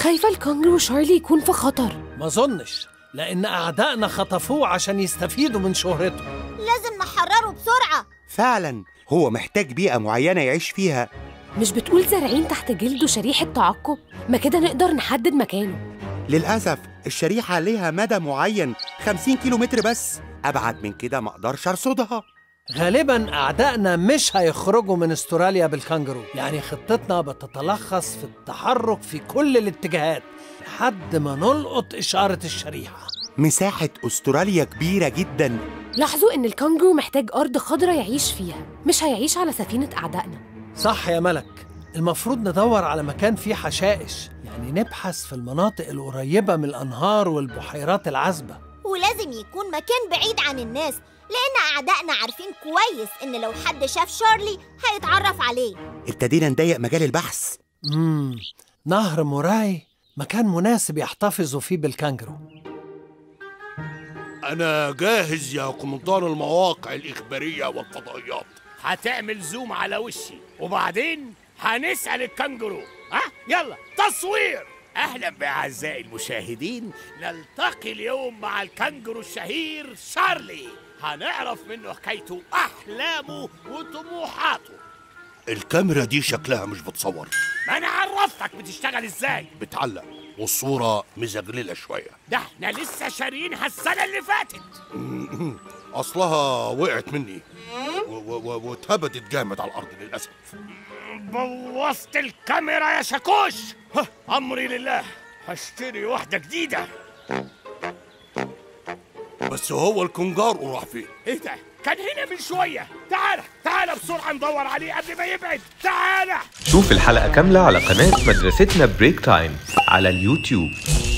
خايفة الكانجرو شارلي يكون في خطر ما ظنش لأن أعدائنا خطفوه عشان يستفيدوا من شهرته لازم نحرره بسرعة فعلا هو محتاج بيئة معينة يعيش فيها مش بتقول زارعين تحت جلده شريحة تعقب ما كده نقدر نحدد مكانه للأسف الشريحة ليها مدى معين 50 كيلو متر بس أبعد من كده ما أقدرش أرصدها غالبا أعدائنا مش هيخرجوا من استراليا بالكانجرو يعني خطتنا بتتلخص في التحرك في كل الاتجاهات لحد ما نلقط إشارة الشريحة مساحة أستراليا كبيرة جدا لاحظوا إن الكانجرو محتاج أرض خضراء يعيش فيها مش هيعيش على سفينة أعدائنا صح يا ملك المفروض ندور على مكان فيه حشائش يعني نبحث في المناطق القريبة من الأنهار والبحيرات العذبة ولازم يكون مكان بعيد عن الناس لأن أعدائنا عارفين كويس إن لو حد شاف شارلي هيتعرف عليه ابتدينا نضيق مجال البحث مم. نهر موراي مكان مناسب يحتفظوا فيه بالكانجرو أنا جاهز يا قمطان المواقع الإخبارية والفضائيات هتعمل زوم على وشي وبعدين هنسأل الكنجرو ها يلا تصوير اهلا باعزائي المشاهدين نلتقي اليوم مع الكنجرو الشهير شارلي هنعرف منه حكايته احلامه وطموحاته الكاميرا دي شكلها مش بتصور ما انا عرفتك بتشتغل ازاي بتعلق والصورة مزغللة شوية ده احنا لسه شاريينها السنه اللي فاتت أصلها وقعت مني و- و- و- واتهبدت جامد على الأرض للأسف بوظت الكاميرا يا شاكوش ها، امري لله هشتري واحده جديده بس هو الكنجار راح فين ايه ده كان هنا من شويه تعالى تعالى بسرعه ندور عليه قبل ما يبعد تعالى شوف الحلقة كاملة على قناة مدرستنا بريك تايم على اليوتيوب